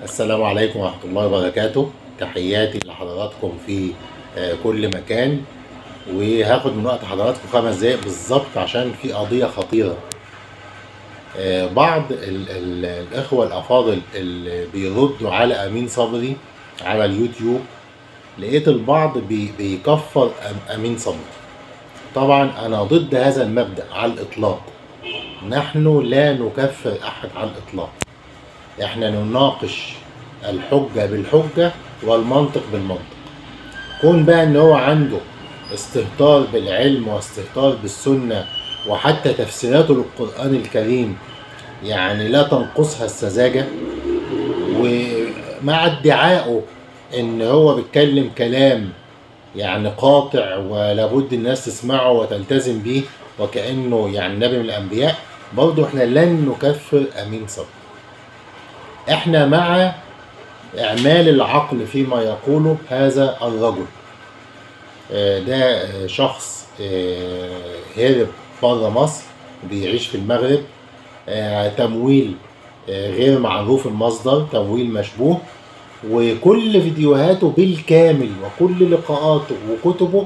السلام عليكم ورحمة الله وبركاته تحياتي لحضراتكم في آه، كل مكان وهاخد من وقت حضراتكم خمس دقايق بالظبط عشان في قضية خطيرة آه، بعض ال ال الإخوة الأفاضل اللي بيردوا على أمين صبري على اليوتيوب لقيت البعض بي بيكفر أم- أمين صبري طبعا أنا ضد هذا المبدأ على الإطلاق نحن لا نكفر أحد على الإطلاق احنا نناقش الحجة بالحجة والمنطق بالمنطق كون بقى ان هو عنده استهتار بالعلم واستهتار بالسنة وحتى تفسيراته للقرآن الكريم يعني لا تنقصها السذاجة ومع ادعائه ان هو بيتكلم كلام يعني قاطع ولابد الناس تسمعه وتلتزم بيه وكأنه يعني نبي من الأنبياء برضه احنا لن نكفر أمين صبري احنا مع اعمال العقل فيما يقوله هذا الرجل آه، ده آه، شخص آه، هرب بره مصر بيعيش في المغرب آه، تمويل آه، غير معروف المصدر تمويل مشبوه وكل فيديوهاته بالكامل وكل لقاءاته وكتبه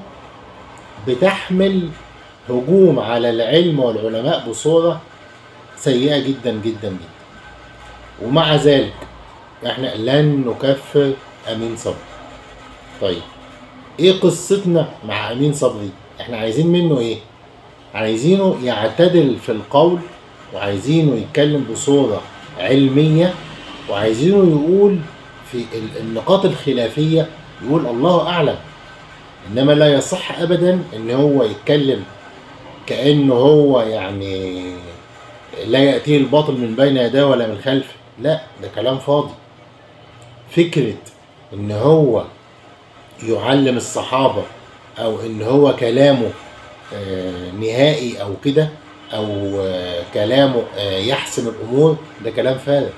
بتحمل هجوم على العلم والعلماء بصورة سيئة جدا جدا جدا ومع ذلك احنا لن نكفر امين صبري طيب ايه قصتنا مع امين صبري احنا عايزين منه ايه عايزينه يعتدل في القول وعايزينه يتكلم بصورة علمية وعايزينه يقول في ال- النقاط الخلافية يقول الله أعلم إنما لا يصح أبدا إن هو يتكلم كأنه هو يعني لا يأتيه الباطل من بين يديه ولا من خلفه لا ده كلام فاضي فكرة ان هو يعلم الصحابة او ان هو كلامه آه، نهائي او كده او آه، كلامه آه، يحسم الامور ده كلام فارغ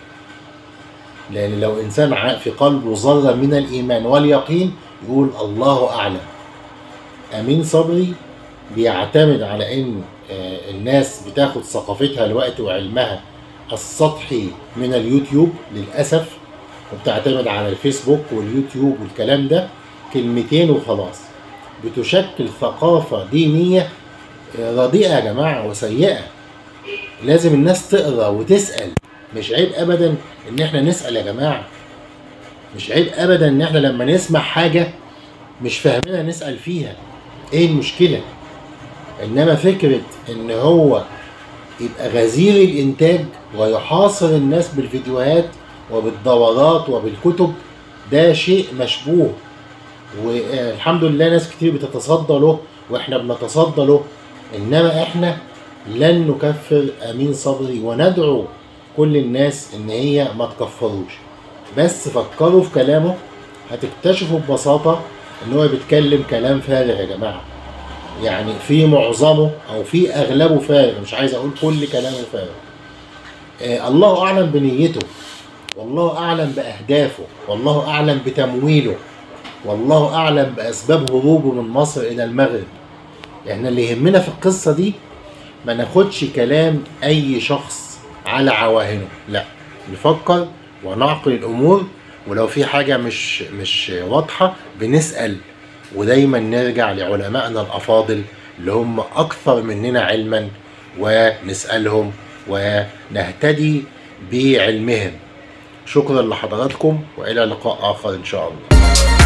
لان لو انسان ع- في قلبه ذره من الايمان واليقين يقول الله اعلم امين صبري بيعتمد على ان آه، الناس بتاخد ثقافتها الوقت وعلمها السطحي من اليوتيوب للاسف وبتعتمد على الفيسبوك واليوتيوب والكلام ده كلمتين وخلاص بتشكل ثقافة دينية آه، رديئة يا جماعة وسيئة لازم الناس تقرا وتسأل مش عيب ابدا ان احنا نسأل يا جماعة مش عيب ابدا ان احنا لما نسمع حاجة مش فاهمينها نسأل فيها ايه المشكلة انما فكرة ان هو يبقى غزير الانتاج ويحاصر الناس بالفيديوهات وبالدورات وبالكتب ده شيء مشبوه والحمد لله ناس كتير بتتصدى له واحنا بنتصدى له انما احنا لن نكفر امين صبري وندعو كل الناس ان هي ما تكفروش بس فكروا في كلامه هتكتشفوا ببساطة ان هو بيتكلم كلام فارغ يا جماعة يعني في معظمه او في اغلبه فارغ مش عايز اقول كل كلامه فارغ آه الله اعلم بنيته والله اعلم باهدافه والله اعلم بتمويله والله اعلم باسباب هروبه من مصر الى المغرب احنا اللي يهمنا في القصه دي ما ناخدش كلام اي شخص على عواهنه لا نفكر ونعقل الامور ولو في حاجه مش مش واضحه بنسال ودايما نرجع لعلمائنا الافاضل اللي هم اكثر مننا علما ونسالهم ونهتدي بعلمهم شكرا لحضراتكم والى لقاء اخر ان شاء الله